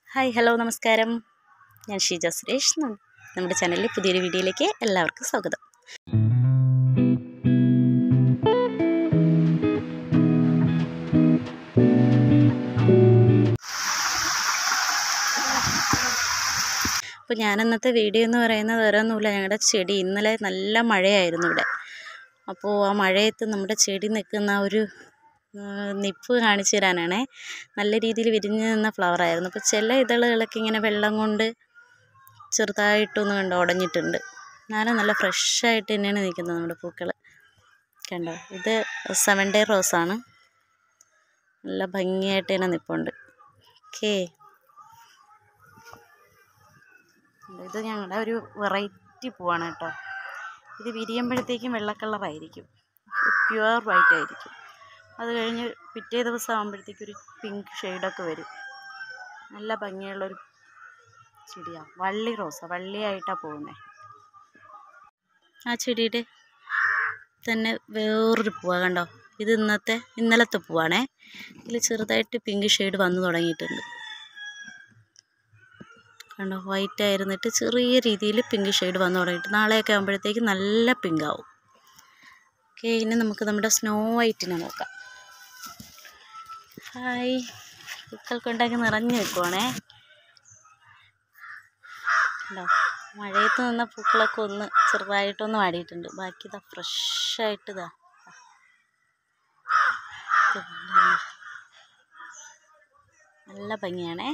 Hi hello നമസ്കാരം ഞാൻ ഷീജ സുരേഷ് നം- നമ്മുടെ ചാനലിലെ പുതിയൊരു വീഡിയോയിലേക്ക് എല്ലാവർക്കും സ്വാഗതം അപ്പോൾ ഞാൻ ഇന്നത്തെ വീഡിയോ എന്ന് പറയുന്നത് വേറെ ഒന്നുമില്ല ഞങ്ങളുടെ ചെടി ഇന്നലെ നല്ല മഴയായിരുന്നു ഇവിടെ അപ്പോൾ ആ മഴയത്ത് നമ്മുടെ ചെടി നിൽക്കുന്ന ആ ഒരു ആ, നിപ്പ് കാണിച്ചു തരാനാണേ നല്ല രീതിയിൽ വിരിഞ്ഞ് നിന്ന flower ആയിരുന്നു അപ്പോൾ ചില ഇതളുകളൊക്കെ ഇങ്ങനെ വെള്ളം കൊണ്ട് ചെറുതായിട്ടൊന്ന് കണ്ടോ ഉടഞ്ഞിട്ടുണ്ട് എന്നാലും നല്ല ഫ്രഷായിട്ട് തന്നെയാണ് നിൽക്കുന്നത് നമ്മുടെ പൂക്കൾ കണ്ടോ ഇത് സെവൻ ഡേ റോസാണ് നല്ല ഭംഗിയായിട്ട് തന്നെ നിൽപ്പുണ്ട് ഓക്കേ ഇത് ഞങ്ങളുടെ ഒരു വെറൈറ്റി പൂവാണ് കേട്ടോ ഇത് വിരിയുമ്പോഴത്തേക്കും വെള്ള കളറായിരിക്കും പ്യുവർ വൈറ്റ് ആയിരിക്കും അത് കഴിഞ്ഞ് പിറ്റേ ദിവസം ആകുമ്പോഴത്തേക്കും ഒരു പിങ്ക് ഷെയ്ഡൊക്കെ വരും നല്ല ഭംഗിയുള്ളൊരു ചെടിയാണ് വള്ളി റോസ വള്ളിയായിട്ടാണ് പോകുന്നത് ആ ചെടിയുടെ തന്നെ വേറൊരു പൂവാണ് കണ്ടോ ഇത് ഇന്നത്തെ ഇന്നലത്തെ പൂവാണേ ഇതിൽ ചെറുതായിട്ട് പിങ്ക് ഷെയ്ഡ് വന്നു തുടങ്ങിയിട്ടുണ്ട് കണ്ടോ വൈറ്റ് ആയിരുന്നിട്ട് ചെറിയ രീതിയിൽ പിങ്ക് ഷെയ്ഡ് വന്നു തുടങ്ങിയിട്ട് നാളെയൊക്കെ ആകുമ്പോഴത്തേക്ക് നല്ല പിങ്ക് ആവും ഓക്കെ ഇനി നമുക്ക് നമ്മുടെ സ്നോ വൈറ്റിനെ നോക്കാം ഹായ് പൂക്കൾ കൊണ്ടൊക്കെ നിറഞ്ഞു നിൽക്കുവാണേ കണ്ടോ മഴയത്ത് നിന്ന പൂക്കളൊക്കെ ഒന്ന് ചെറുതായിട്ടൊന്ന് വാടിയിട്ടുണ്ട് ബാക്കി ഇതാ ഫ്രഷായിട്ട് ഇതാ ഇത് കണ്ടോ? നല്ല ഭംഗിയാണേ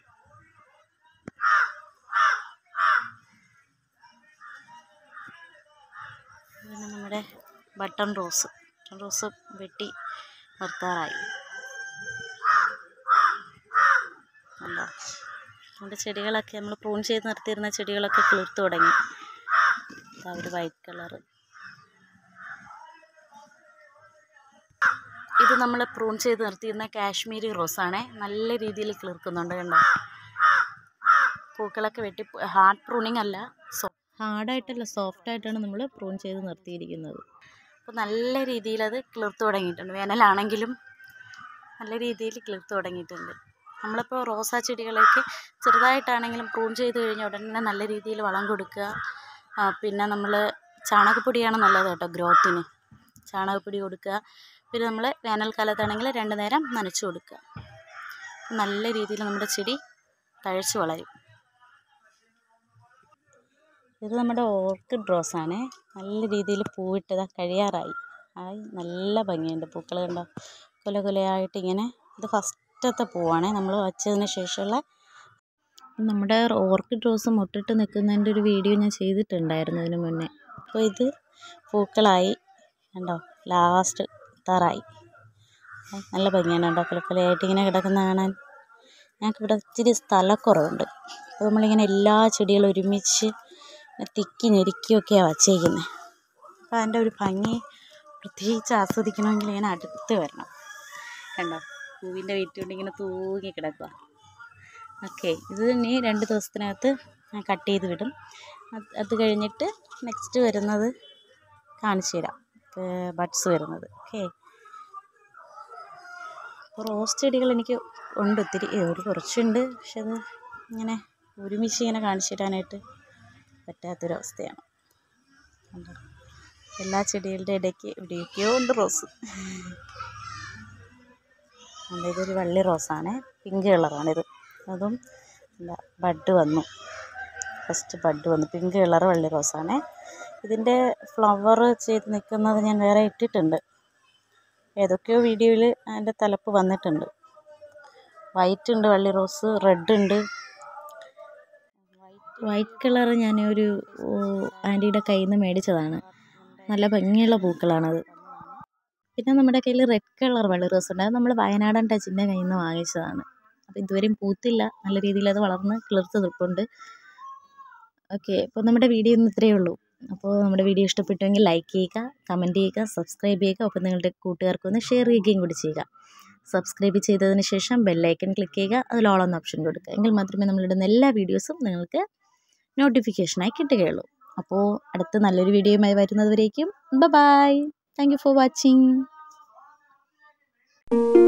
പിന്നെ നമ്മുടെ ബട്ടൺ റോസ് ബട്ടൺ റോസ് വെട്ടി നിർത്താറായി കണ്ടോ നമ്മുടെ ചെടികളൊക്കെ നമ്മൾ പ്രൂൺ ചെയ്ത് നിർത്തിയിരുന്ന ചെടികളൊക്കെ കിളിർത്ത് തുടങ്ങി ഇതാ ഒരു വൈറ്റ് കളറ് ഇത് നമ്മൾ പ്രൂൺ ചെയ്ത് നിർത്തിയിരുന്ന കാശ്മീരി റോസാണേ നല്ല രീതിയിൽ കിളിർക്കുന്നുണ്ട് കണ്ടോ പൂക്കളൊക്കെ വെട്ടി ഹാർഡ് പ്രൂണിങ് അല്ല സോ ഹാർഡായിട്ടല്ല സോഫ്റ്റ് ആയിട്ടാണ് നമ്മൾ പ്രൂൺ ചെയ്ത് നിർത്തിയിരിക്കുന്നത് അപ്പോൾ നല്ല രീതിയിൽ അത് കിളിർത്ത് തുടങ്ങിയിട്ടുണ്ട് വേനലാണെങ്കിലും നല്ല രീതിയിൽ കിളിർത്ത് തുടങ്ങിയിട്ടുണ്ട് നമ്മളിപ്പോൾ റോസാ ചെടികളൊക്കെ ചെറുതായിട്ടാണെങ്കിലും പ്രൂൺ ചെയ്ത് കഴിഞ്ഞ ഉടനെ നല്ല രീതിയിൽ വളം കൊടുക്കുക ആ, പിന്നെ നമ്മൾ ചാണകപ്പൊടിയാണ് നല്ലത് കേട്ടോ ഗ്രോത്തിന് ചാണകപ്പൊടി കൊടുക്കുക പിന്നെ നമ്മൾ വേനൽക്കാലത്താണെങ്കിൽ രണ്ട് നേരം നനച്ചു കൊടുക്കുക നല്ല രീതിയിൽ നമ്മുടെ ചെടി തഴച്ച് വളരും ഇത് നമ്മുടെ ഓർക്കിഡ് റോസാണേ നല്ല രീതിയിൽ പൂവിട്ടതാ കഴിയാറായി ആയി നല്ല ഭംഗിയുണ്ട് പൂക്കൾ കണ്ടോ കൊല കൊലയായിട്ട് ഇങ്ങനെ ഇത് ഫസ്റ്റത്തെ പൂവാണേ നമ്മൾ വച്ചതിന് ശേഷമുള്ള നമ്മുടെ ഓർക്കിഡ് റോസ് മുട്ടിട്ട് നിൽക്കുന്നതിൻ്റെ ഒരു വീഡിയോ ഞാൻ ചെയ്തിട്ടുണ്ടായിരുന്നു ഇതിന് മുന്നേ അപ്പോൾ ഇത് പൂക്കളായി കണ്ടോ ലാസ്റ്റ് എത്താറായി നല്ല ഭംഗിയാണ് കേട്ടോ കൊലക്കൊലയായിട്ട് ഇങ്ങനെ കിടക്കുന്ന കാണാൻ ഞങ്ങൾക്ക് ഇവിടെ ഇച്ചിരി സ്ഥലക്കുറവുണ്ട് അപ്പോൾ നമ്മളിങ്ങനെ എല്ലാ ചെടികളും ഒരുമിച്ച് തിക്കി ഞെരുക്കിയൊക്കെയാണ് വച്ചേക്കുന്നത് അപ്പോൾ അതിൻ്റെ ഒരു ഭംഗി പ്രത്യേകിച്ച് ആസ്വദിക്കണമെങ്കിൽ ഇങ്ങനെ അടുത്ത് വരണം കണ്ടോ പൂവിൻ്റെ വെയിറ്റ് കൊണ്ട് ഇങ്ങനെ തൂങ്ങി കിടക്കുക ഓക്കെ ഇത് ഇനി രണ്ട് ദിവസത്തിനകത്ത് ഞാൻ കട്ട് ചെയ്ത് വിടും അത് അത് കഴിഞ്ഞിട്ട് നെക്സ്റ്റ് വരുന്നത് കാണിച്ചു തരാം ബഡ്സ് വരുന്നത് ഓക്കെ അപ്പോൾ റോസ് ചെടികൾ എനിക്ക് ഉണ്ട് ഒത്തിരി ഏ, ഒരു കുറച്ചുണ്ട് പക്ഷെ അത് ഇങ്ങനെ ഒരുമിച്ച് ഇങ്ങനെ കാണിച്ചു തരാനായിട്ട് പറ്റാത്തൊരവസ്ഥയാണ് കണ്ടോ എല്ലാ ചെടികളുടെ ഇടയ്ക്ക് എവിടെയൊക്കെയോ ഉണ്ട് റോസ് അല്ല ഇതൊരു വള്ളി റോസാണ് പിങ്ക് കളറാണിത് അതും എന്താ ബഡ് വന്നു ഫസ്റ്റ് ബഡ് വന്നു പിങ്ക് കളർ വള്ളി റോസാണ് ഇതിൻ്റെ ഫ്ലവർ ചെയ്ത് നിൽക്കുന്നത് ഞാൻ വേറെ ഇട്ടിട്ടുണ്ട് ഏതൊക്കെയോ വീഡിയോയിൽ അതിൻ്റെ തലപ്പ് വന്നിട്ടുണ്ട് വൈറ്റ് ഉണ്ട് വള്ളി റോസ് റെഡ് ഉണ്ട് വൈറ്റ് കളർ ഞാൻ ഒരു ആൻറ്റിയുടെ കയ്യിൽ നിന്ന് മേടിച്ചതാണ് നല്ല ഭംഗിയുള്ള പൂക്കളാണത് പിന്നെ നമ്മുടെ കയ്യിൽ റെഡ് കളർ വള്ളി റോസ് ഉണ്ട് അത് നമ്മൾ വയനാടൻ ടച്ചിൻ്റെ കയ്യിൽ നിന്ന് വാങ്ങിച്ചതാണ് അപ്പോൾ ഇതുവരെയും പൂത്തില്ല നല്ല രീതിയിൽ അത് വളർന്ന് കിളിർത്ത് നിൽപ്പുണ്ട് ഓക്കെ അപ്പോൾ നമ്മുടെ വീഡിയോ ഇന്ന് ഇത്രയേ ഉള്ളൂ അപ്പോൾ നമ്മുടെ വീഡിയോ ഇഷ്ടപ്പെട്ടുവെങ്കിൽ ലൈക്ക് ചെയ്യുക കമൻറ്റ് ചെയ്യുക സബ്സ്ക്രൈബ് ചെയ്യുക ഒപ്പം നിങ്ങളുടെ കൂട്ടുകാർക്കൊന്ന് ഷെയർ ചെയ്യുകയും കൂടി ചെയ്യുക സബ്സ്ക്രൈബ് ചെയ്തതിന് ശേഷം ബെല്ലൈക്കൺ ക്ലിക്ക് ചെയ്യുക അതിൽ ഓൾ എന്ന ഓപ്ഷൻ കൊടുക്കുക എങ്കിൽ മാത്രമേ നമ്മളിടുന്ന എല്ലാ വീഡിയോസും നിങ്ങൾക്ക് നോട്ടിഫിക്കേഷനായി കിട്ടുകയുള്ളൂ അപ്പോൾ അടുത്ത നല്ലൊരു വീഡിയോയുമായി വരുന്നതുവരേക്കും bye thank you for watching